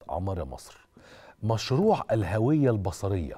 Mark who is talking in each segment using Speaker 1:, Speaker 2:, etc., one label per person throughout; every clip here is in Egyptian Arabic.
Speaker 1: عمار يا مصر مشروع الهويه البصريه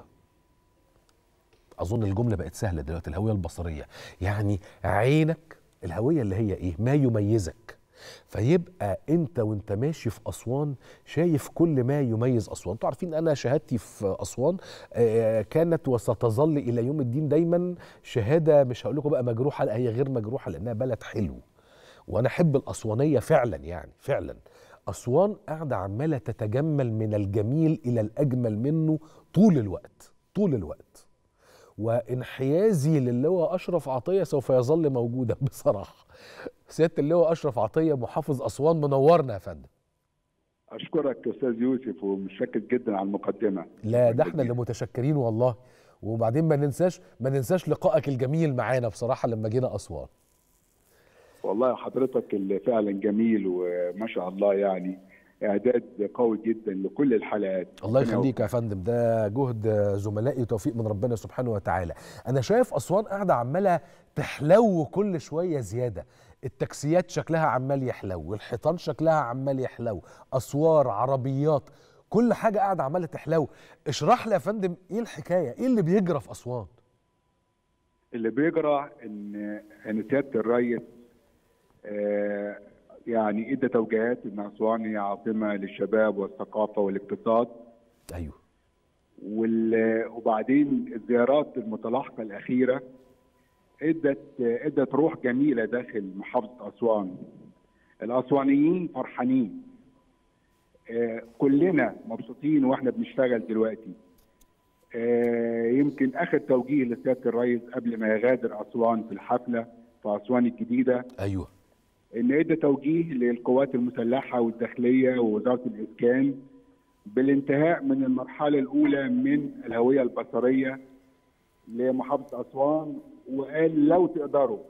Speaker 1: اظن الجمله بقت سهله دلوقتي الهويه البصريه يعني عينك الهويه اللي هي ايه ما يميزك فيبقى انت وانت ماشي في اسوان شايف كل ما يميز اسوان انتوا عارفين انا شهادتي في اسوان آه، كانت وستظل الى يوم الدين دايما شهاده مش هقول لكم بقى مجروحه لا هي غير مجروحه لانها بلد حلو وانا احب الاسوانيه فعلا يعني فعلا اسوان قاعده عماله تتجمل من الجميل الى الاجمل منه طول الوقت طول الوقت وانحيازي للواء اشرف عطيه سوف يظل موجودا بصراحه سياده اللواء اشرف عطيه محافظ اسوان منورنا يا فندم
Speaker 2: اشكرك يا استاذ يوسف ومتشكر جدا على المقدمه
Speaker 1: لا ده احنا اللي متشكرين والله وبعدين ما ننساش ما ننساش لقائك الجميل معانا بصراحه لما جينا اسوان
Speaker 2: والله حضرتك اللي فعلا جميل وما شاء الله يعني اعداد قوي جدا لكل الحلقات
Speaker 1: الله
Speaker 2: ربنا
Speaker 1: يخليك يا فندم ده جهد زملائي وتوفيق من ربنا سبحانه وتعالى انا شايف اسوان قاعده عماله تحلو كل شويه زياده التاكسيات شكلها عمال يحلو الحيطان شكلها عمال يحلو اسوار عربيات كل حاجه قاعده عماله تحلو اشرح لي يا فندم ايه الحكايه ايه اللي بيجرى في اسوان
Speaker 2: اللي بيجرى ان ان سياده الرئيس آه، يعني ادى توجيهات ان اسوان هي عاصمه للشباب والثقافه والاقتصاد
Speaker 1: ايوه
Speaker 2: وال- وبعدين الزيارات المتلاحقه الاخيره ادت ادت روح جميله داخل محافظه اسوان الاسوانيين فرحانين آه، كلنا مبسوطين واحنا بنشتغل دلوقتي آه، يمكن اخر توجيه لسياده الرئيس قبل ما يغادر اسوان في الحفله في اسوان الجديده
Speaker 1: ايوه
Speaker 2: ان ادى توجيه للقوات المسلحه والداخليه ووزاره الاسكان بالانتهاء من المرحله الاولى من الهويه البصريه لمحافظه اسوان وقال لو تقدروا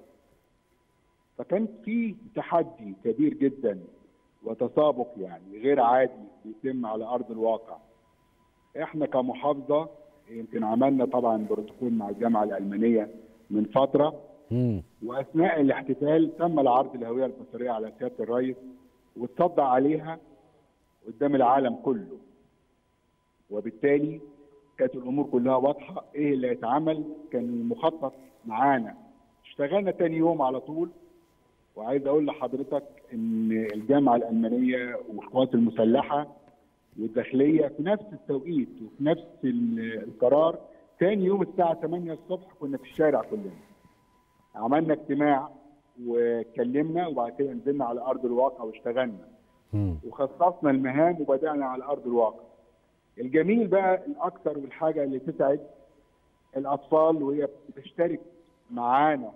Speaker 2: فكان في تحدي كبير جدا وتسابق يعني غير عادي بيتم على ارض الواقع احنا كمحافظه يمكن عملنا طبعا بروتوكول مع الجامعه الالمانيه من فتره
Speaker 1: امم
Speaker 2: واثناء الاحتفال تم العرض الهويه البصريه على سياده الرئيس واتصدى عليها قدام العالم كله وبالتالي كانت الامور كلها واضحه ايه اللي هيتعمل كان المخطط معانا اشتغلنا تاني يوم على طول وعايز اقول لحضرتك ان الجامعه الالمانيه والقوات المسلحه والداخليه في نفس التوقيت وفي نفس ال- القرار تاني يوم الساعه 8 الصبح كنا في الشارع كلنا عملنا اجتماع واتكلمنا وبعد كده نزلنا على ارض الواقع واشتغلنا
Speaker 1: امم
Speaker 2: وخصصنا المهام وبدانا على ارض الواقع. الجميل بقى الاكثر والحاجه اللي تسعد الاطفال وهي بتشترك معانا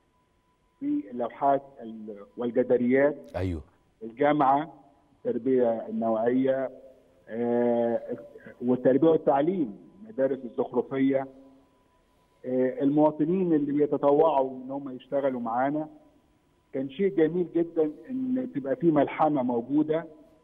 Speaker 2: في اللوحات ال- والجداريات
Speaker 1: ايوه
Speaker 2: الجامعه التربيه النوعيه آه، والتربيه والتعليم المدارس الزخرفيه آه، المواطنين اللي بيتطوعوا ان هم يشتغلوا معانا كان شيء جميل جدا ان تبقى في ملحمه موجوده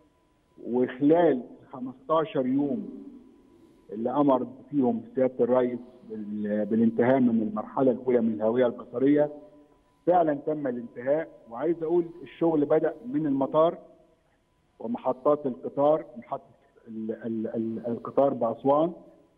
Speaker 2: وخلال 15 يوم اللي امر فيهم سياده الرئيس بال- بالانتهاء من المرحله الاولى من الهويه البصريه فعلا تم الانتهاء وعايز اقول الشغل بدا من المطار ومحطات القطار محطه ال- ال- ال- القطار باسوان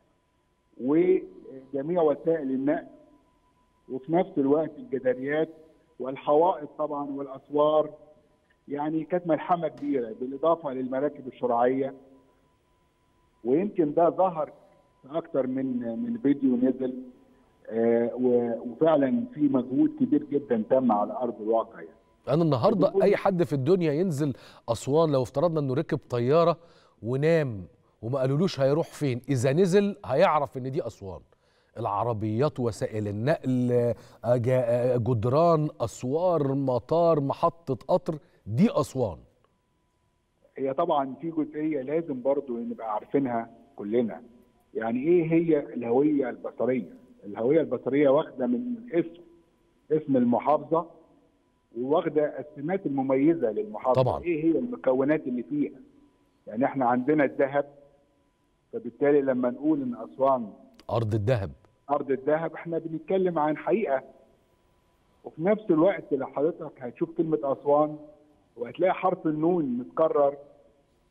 Speaker 2: وجميع وسائل النقل وفي نفس الوقت الجداريات والحوائط طبعا والاسوار يعني كانت ملحمه كبيره بالاضافه للمراكب الشراعيه ويمكن ده ظهر في اكثر من من فيديو نزل آه، و- وفعلا في مجهود كبير جدا تم على ارض الواقع يعني.
Speaker 1: انا النهارده
Speaker 2: بتقول-
Speaker 1: اي حد في الدنيا ينزل اسوان لو افترضنا انه ركب طياره ونام وما قالولوش هيروح فين اذا نزل هيعرف ان دي اسوان العربيات وسائل النقل آه، جا- آه، جدران اسوار مطار محطه قطر دي اسوان
Speaker 2: هي طبعا في جزئيه لازم برضو نبقى عارفينها كلنا يعني ايه هي الهويه البصريه الهويه البصريه واخده من اسم اسم المحافظه وواخده السمات المميزه للمحافظه
Speaker 1: طبعاً.
Speaker 2: ايه هي المكونات اللي فيها يعني احنا عندنا الذهب فبالتالي لما نقول ان اسوان
Speaker 1: ارض الذهب
Speaker 2: ارض الذهب احنا بنتكلم عن حقيقه وفي نفس الوقت لو حضرتك هتشوف كلمه اسوان وهتلاقي حرف النون متكرر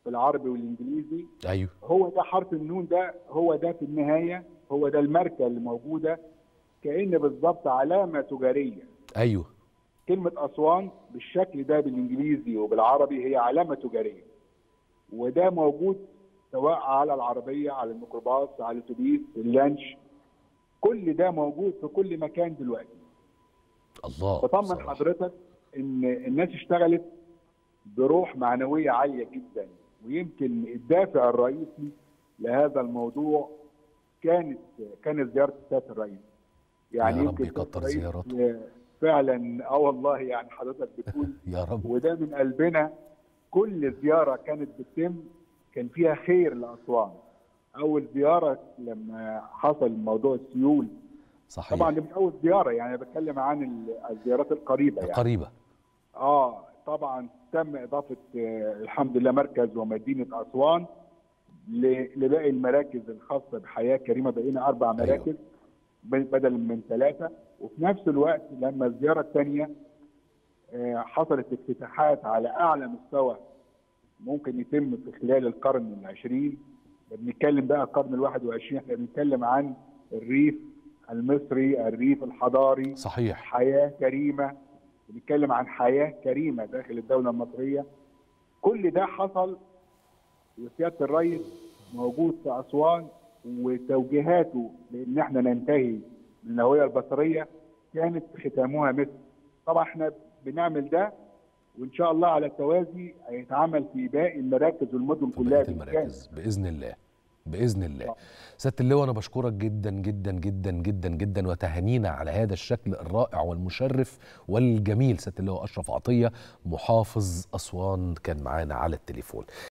Speaker 2: في العربي والانجليزي
Speaker 1: ايوه
Speaker 2: هو ده حرف النون ده هو ده في النهايه هو ده الماركه اللي موجوده كان بالظبط علامه تجاريه
Speaker 1: ايوه
Speaker 2: كلمه اسوان بالشكل ده بالانجليزي وبالعربي هي علامه تجاريه وده موجود سواء على العربيه على الميكروباص على الاتوبيس اللانش كل ده موجود في كل مكان دلوقتي
Speaker 1: الله
Speaker 2: بطمن
Speaker 1: بصراحة.
Speaker 2: حضرتك ان الناس اشتغلت بروح معنويه عاليه جدا ويمكن الدافع الرئيسي لهذا الموضوع كانت كانت زياره السيد الرئيس يعني
Speaker 1: يا رب
Speaker 2: يمكن
Speaker 1: يكتر
Speaker 2: الرئيس
Speaker 1: زياراته.
Speaker 2: فعلا اه والله يعني حضرتك بتقول
Speaker 1: يا رب
Speaker 2: وده من قلبنا كل زياره كانت بتتم كان فيها خير لاسوان اول زياره لما حصل موضوع السيول
Speaker 1: صحيح
Speaker 2: طبعا دي مش اول زياره يعني بتكلم عن ال- الزيارات القريبه يعني
Speaker 1: قريبة
Speaker 2: اه طبعا تم اضافه آه، الحمد لله مركز ومدينه اسوان ل- لباقي المراكز الخاصه بحياه كريمه بقينا اربع
Speaker 1: أيوة.
Speaker 2: مراكز ب- بدل من ثلاثه وفي نفس الوقت لما الزياره الثانيه آه، حصلت افتتاحات على اعلى مستوى ممكن يتم في خلال القرن العشرين بنتكلم بقى القرن الواحد وعشرين احنا بنتكلم عن الريف المصري الريف الحضاري
Speaker 1: صحيح
Speaker 2: حياه كريمه بنتكلم عن حياه كريمه داخل الدوله المصريه كل ده حصل وسياده الرئيس موجود في اسوان وتوجيهاته بان احنا ننتهي من الهويه البصريه كانت ختامها مثل طبعا احنا بنعمل ده وان شاء الله على التوازي هيتعمل في باقي المراكز والمدن
Speaker 1: في
Speaker 2: كلها
Speaker 1: بقية
Speaker 2: بالكامل.
Speaker 1: المراكز بإذن الله بإذن الله
Speaker 2: آه.
Speaker 1: سيادة اللواء أنا بشكرك جدا جدا جدا جدا جدا وتهانينا على هذا الشكل الرائع والمشرف والجميل سيادة اللواء أشرف عطية محافظ أسوان كان معانا على التليفون